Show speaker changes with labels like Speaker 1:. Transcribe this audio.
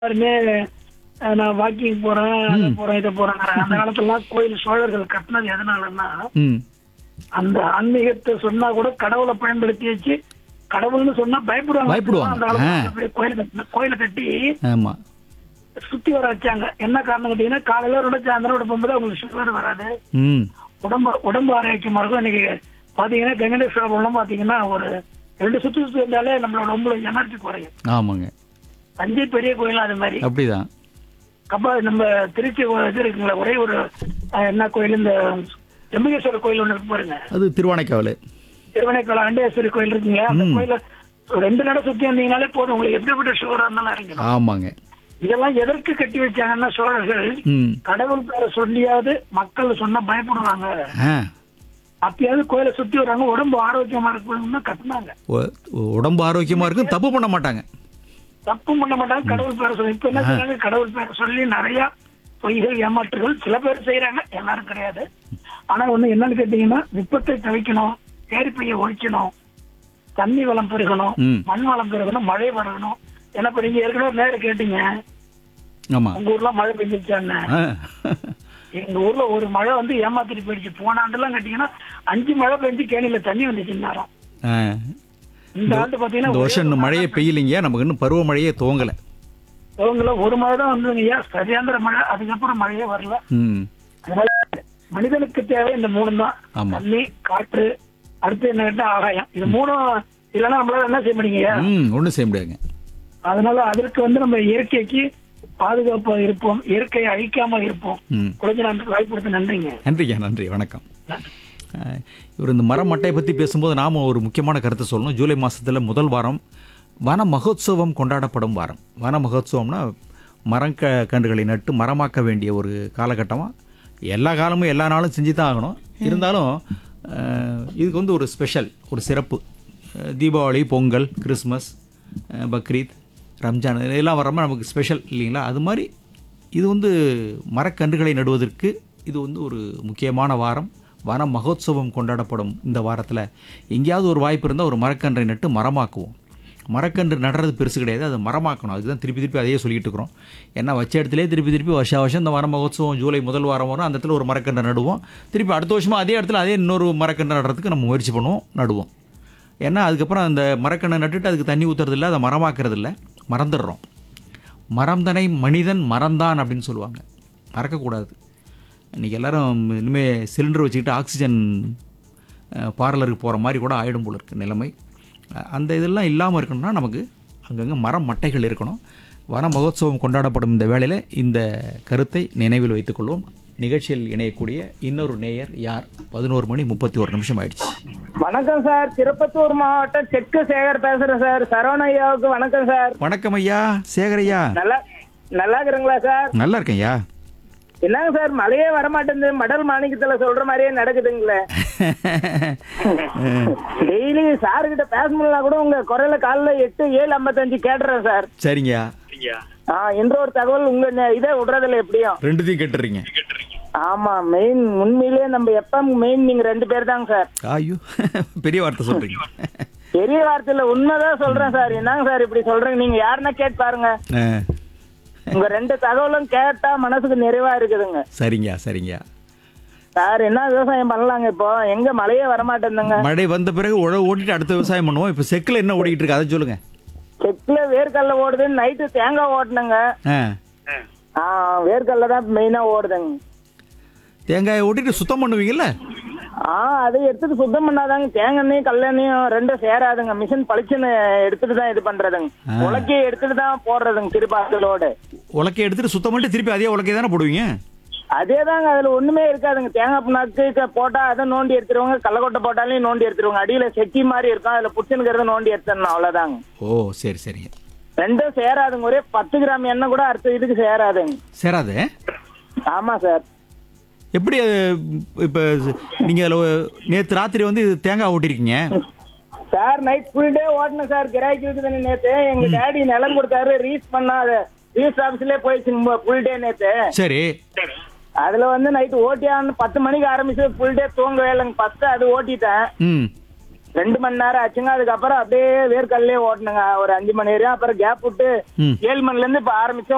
Speaker 1: எல்லாருமே அஹ், நான் வாக்கிங் போறேன் அதை போறேன் இதை போறேன் அந்த காலத்துலலாம் கோயில் சோழர்கள் கட்டினது எதனாலன்னா
Speaker 2: ம்
Speaker 1: அந்த ஆன்மீகத்தை சொன்னா கூட கடவுளை பயன்படுத்தி வச்சு கடவுள்னு சொன்னா பயப்படுவாங்க
Speaker 2: பயப்படுவாங்க.
Speaker 1: அந்த காலத்துல
Speaker 2: ஆ.
Speaker 1: அப்படியே கோயில் கட்டின கோயிலை கட்டி
Speaker 2: ஆமாம்
Speaker 1: சுத்தி வர வச்சாங்க என்ன காரணம் கேட்டீங்கன்னா காலையில விட சாயந்தரம் விட போகும்போது அவங்களுக்கு சுகர் வராது
Speaker 2: ம்
Speaker 1: உடம்பு உடம்பு ஆரோக்கியமா இருக்கும் இன்னைக்கு பாத்தீங்கன்னா வெங்கடேஸ்வரம் பாத்தீங்கன்னா ஒரு ரெண்டு சுத்தி சுத்தி வந்தாலே நம்மளோட உடம்புல எனர்ஜி குறையும்
Speaker 2: ஆமாங்க
Speaker 1: தஞ்சை பெரிய கோயில் அது மாதிரி
Speaker 2: அப்படிதான்
Speaker 1: கப்பா நம்ம திருச்சி ஒரு இது இருக்குங்களா ஒரே ஒரு அஹ், என்ன கோயில் இந்த எம்பகேஸ்வரர் கோயில் ஒண்ணு இருக்கு பாருங்க
Speaker 2: அது திருவானைக்காவல்
Speaker 1: திருவனைக்கால அண்டேஸ்வரி கோயில் இருக்குங்க அந்த கோயில ஒரு ரெண்டு நட சுத்தி வந்தீங்கனாலே போதும் உங்களுக்கு எப்படிப்பட்ட சுகரா இருந்தாலும் இறங்கிடும்
Speaker 2: ஆமாங்க
Speaker 1: இதெல்லாம் எதற்கு கட்டி வச்சாங்கன்னா சோழர்கள்
Speaker 2: ம்
Speaker 1: கடவுள் பேரை சொல்லியாவது மக்கள் சொன்னா பயப்படுவாங்க
Speaker 2: ஆ
Speaker 1: அப்பயாவது கோயிலை சுத்தி வராங்க உடம்பு ஆரோக்கியமா இருக்கணும்னு கட்டினாங்க
Speaker 2: உ- உடம்பு ஆரோக்கியமாக இருக்கும் தப்பு பண்ண மாட்டாங்க
Speaker 1: தப்பும் பண்ண மாட்டாங்க கடவுள் பேரை சொல்லி இப்ப என்ன செய்றாங்க கடவுள் பேரை சொல்லி நிறைய பொய்கள் ஏமாற்றுகள் சில பேர் செய்யறாங்க எல்லாரும் கிடையாது ஆனா ஒண்ணு என்னன்னு கேட்டீங்கன்னா விபத்தை தவிக்கணும் ஏரிப்பையை ஒழிக்கணும் தண்ணி வளம் பெருகணும்
Speaker 2: ம்.
Speaker 1: மண் வளம் பெருகணும் மழை வரணும் ஏன்னா இப்ப நீங்க ஏற்கனவே நேரம் கேட்டீங்க
Speaker 2: ஆமாம்
Speaker 1: உங்க ஊர்ல மழை பெஞ்சிருச்சான்னு
Speaker 2: ஆ
Speaker 1: எங்க ஊர்ல ஒரு மழை வந்து ஏமாத்திட்டு போயிடுச்சு போன ஆண்டுலாம் கேட்டீங்கன்னா அஞ்சு மழை பெஞ்சு கேணியில தண்ணி வந்துச்சு நேரம்
Speaker 2: ஆ
Speaker 1: இந்த ஆண்டு
Speaker 2: இந்த
Speaker 1: பாத்தீங்கன்னா
Speaker 2: வருஷம் இன்னும் மழையே பெய்யலைங்க நமக்கு இன்னும் பருவமழையே துவங்கலை
Speaker 1: ஒருவங்கள ஒரு மழை தான் வந்ததுங்க ஐயா சரியாந்திர மழை அதுக்கப்புறம் மழையே வரல
Speaker 2: ம்
Speaker 1: அதனால மனிதனுக்கு தேவை இந்த மூணு தான்
Speaker 2: ஆமா.
Speaker 1: தண்ணி காற்று அடுத்து என்ன கேட்டா ஆகாயம் இது மூணும் இல்லைன்னா நம்மளால என்ன செய்ய முடியுங்க
Speaker 2: ம் ஒன்றும் செய்ய முடியாதுங்க
Speaker 1: அதனால அதற்கு வந்து நம்ம இயற்கைக்கு பாதுகாப்பா இருப்போம் இயற்கையை அழிக்காம இருப்போம்
Speaker 2: ம்
Speaker 1: குறைஞ்ச நாட்டுக்கு வாய்ப்பு கொடுத்து நன்றிங்க
Speaker 2: நன்றிங்க நன்றி வணக்கம் அஹ், இவர் இந்த மரம் மட்டையை பற்றி பேசும்போது நாம் ஒரு முக்கியமான கருத்தை சொல்லணும் ஜூலை மாதத்தில் முதல் வாரம் வன மகோத்சவம் கொண்டாடப்படும் வாரம் வன மகோத்சவம்னா மரக்க கன்றுகளை நட்டு மரமாக்க வேண்டிய ஒரு காலகட்டமாக எல்லா காலமும் எல்லா நாளும் செஞ்சு தான் ஆகணும் இருந்தாலும் அஹ், இதுக்கு வந்து ஒரு ஸ்பெஷல் ஒரு சிறப்பு அஹ், தீபாவளி பொங்கல் கிறிஸ்மஸ் அஹ், பக்ரீத் ரம்ஜான் இதெல்லாம் வர்றப்ப நமக்கு ஸ்பெஷல் இல்லைங்களா அது மாதிரி இது வந்து மரக்கன்றுகளை நடுவதற்கு இது வந்து ஒரு முக்கியமான வாரம் வன மகோத்சவம் கொண்டாடப்படும் இந்த வாரத்தில் எங்கேயாவது ஒரு வாய்ப்பு இருந்தால் ஒரு மரக்கன்றை நட்டு மரமாக்குவோம் மரக்கன்று நடுறது பெருசு கிடையாது அதை மரமாக்கணும் அதுக்கு தான் திருப்பி திருப்பி அதையே சொல்லிட்டு இருக்கிறோம் ஏன்னா வச்ச இடத்துலேயே திருப்பி திருப்பி வருஷா வருஷம் இந்த வன மகோத்சவம் ஜூலை முதல் வாரம் வரும் அந்த இடத்துல ஒரு மரக்கன்றை நடுவோம் திருப்பி அடுத்த வருஷமாக அதே இடத்துல அதே இன்னொரு மரக்கன்று நடுறதுக்கு நம்ம முயற்சி பண்ணுவோம் நடுவோம் ஏன்னா அதுக்கப்புறம் அந்த மரக்கண்ணை நட்டுட்டு அதுக்கு தண்ணி ஊற்றுறது இல்லை அதை மரமாக்குறது இல்லை மறந்துடுறோம் மறந்தனை மனிதன் மறந்தான் அப்படின்னு சொல்லுவாங்க மறக்கக்கூடாது இன்றைக்கி எல்லாரும் இனிமேல் சிலிண்டர் வச்சுக்கிட்டு ஆக்சிஜன் பார்லருக்கு போகிற மாதிரி கூட ஆயிடும் போல இருக்கு நிலைமை அஹ், அந்த இதெல்லாம் இல்லாமல் இருக்கணும்னா நமக்கு அங்கங்கே மரம் மட்டைகள் இருக்கணும் வன மகோத்சவம் கொண்டாடப்படும் இந்த வேளையில் இந்த கருத்தை நினைவில் வைத்துக்கொள்வோம் நிகழ்ச்சியில் இணையக்கூடிய இன்னொரு நேயர் யார் பதினோரு மணி முப்பத்தி ஒரு நிமிஷம் ஆயிடுச்சு
Speaker 3: வணக்கம் சார் திருப்பத்தூர் மாவட்டம் செக்கு சேகர் பேசுறேன் சார் சரவண ஐயாவுக்கு வணக்கம் சார்
Speaker 2: வணக்கம் ஐயா சேகரையா
Speaker 3: நல்லா நல்லா இருக்கிறீங்களா சார்
Speaker 2: நல்லா இருக்கேன் ஐயா
Speaker 3: என்னங்க சார் மழையே வரமாட்டேங்குது மடல் மாணிக்கத்துல சொல்ற மாதிரியே நடக்குதுங்களே டெய்லி சார் கிட்ட பேச முடியல கூட உங்க குறையில காலைல எட்டு ஏழு ஐம்பத்தஞ்சு கேட்டுறேன் சார்
Speaker 2: சரிங்கய்யா
Speaker 3: ஆ இன்ற ஒரு தகவல் உங்க நெ- இதை விடுறதில்ல எப்படியும்
Speaker 2: ரெண்டுத்தையும் கேட்டுறீங்க
Speaker 3: ஆமா மெயின் உண்மையிலேயே நம்ம எப்ப மெயின் நீங்க ரெண்டு பேர் தாங்க சார்
Speaker 2: ஐயோ பெரிய வார்த்தை சொல்றீங்க
Speaker 3: பெரிய வார்த்தையில உண்மைதான் சொல்றேன் சார் என்னங்க சார் இப்படி சொல்றீங்க நீங்க யாருன்னா கேட்டு பாருங்க
Speaker 2: ஆ,
Speaker 3: உங்க ரெண்டு தகவலும் கேட்டா மனசுக்கு நிறைவா இருக்குதுங்க
Speaker 2: சரிங்கய்யா சரிங்கய்யா
Speaker 3: சார் என்ன விவசாயம் பண்ணலாங்க இப்போ எங்க மழையே வரமாட்டேங்குதுங்க
Speaker 2: மழை வந்த பிறகு உழவு ஓட்டிட்டு அடுத்த விவசாயம் பண்ணுவோம் இப்போ செக்கில் என்ன ஓடிக்கிட்டு இருக்கு அதை சொல்லுங்க
Speaker 3: செக்ல வேர்க்கடல ஓடுது நைட்டு தேங்காய் ஓட்டுனுங்க
Speaker 2: ஆ
Speaker 3: ஆ, வேர்க்கடல தான் மெயினா ஓடுதுங்க
Speaker 2: தேங்காயை ஓட்டிட்டு சுத்தம் பண்ணுவீங்கல்ல
Speaker 3: ஆ அதை எடுத்துட்டு சுத்தம் பண்ணாதாங்க தேங்காயும் கல்லெண்ணையும் ரெண்டும் சேராதுங்க மிஷின் பளிச்சுன்னு எடுத்துட்டு தான் இது பண்றதுங்க
Speaker 2: ஆ.
Speaker 3: உலக்கையை எடுத்துட்டு தான் போடுறதுங்க திருப்பாசலோடு
Speaker 2: உலக்கையை எடுத்துட்டு சுத்தம் பண்ணிட்டு திருப்பி அதே உலக்கையை தானே போடுவீங்க
Speaker 3: அதே தாங்க அதுல ஒண்ணுமே இருக்காதுங்க தேங்காய் புண்ணாக்கு க- போட்டா அதை நோண்டி எடுத்துருவாங்க கள்ளக்கொட்டை போட்டாலையும் நோண்டி எடுத்துருவாங்க அடியில செக்கி மாதிரி இருக்கும் அதுல புச்சுனுக்கிறத நோண்டி எடுத்துடணும் அவ்வளவுதாங்க
Speaker 2: ஓ சரி சரிங்க
Speaker 3: ரெண்டும் சேராதுங்க ஒரே பத்து கிராம் எண்ணெய் கூட அடுத்த இதுக்கு சேராதுங்க
Speaker 2: சேராது
Speaker 3: ஆமா சார்
Speaker 2: எப்படி அது இப்போ நீங்கள் நேற்று ராத்திரி வந்து இது தேங்காய் ஓட்டிருக்கீங்க
Speaker 3: சார் நைட் ஃபுல் டே ஓட்டணும் சார் கிராக்கி இருக்குதுன்னு நேத்து எங்க டேடி நிலம் கொடுத்தாரு ரீஸ் பண்ணா அது ரீஸ் ஆபீஸ்லயே போயிடுச்சு ஃபுல் டே நேத்து
Speaker 2: சரி
Speaker 3: அதுல வந்து நைட் ஓட்டியான்னு பத்து மணிக்கு ஆரம்பிச்சு ஃபுல் டே தூங்கவே இல்லைங்க பத்து அது ஓட்டிட்டேன்
Speaker 2: ம்
Speaker 3: ரெண்டு மணி நேரம் ஆச்சுங்க அதுக்கப்புறம் அப்படியே வேர்க்கல்லே ஓட்டணுங்க ஒரு அஞ்சு மணி நேரம் அப்புறம் கேப் விட்டு
Speaker 2: ம்.
Speaker 3: ஏழு மணில இருந்து இப்ப ஆரம்பிச்சோம்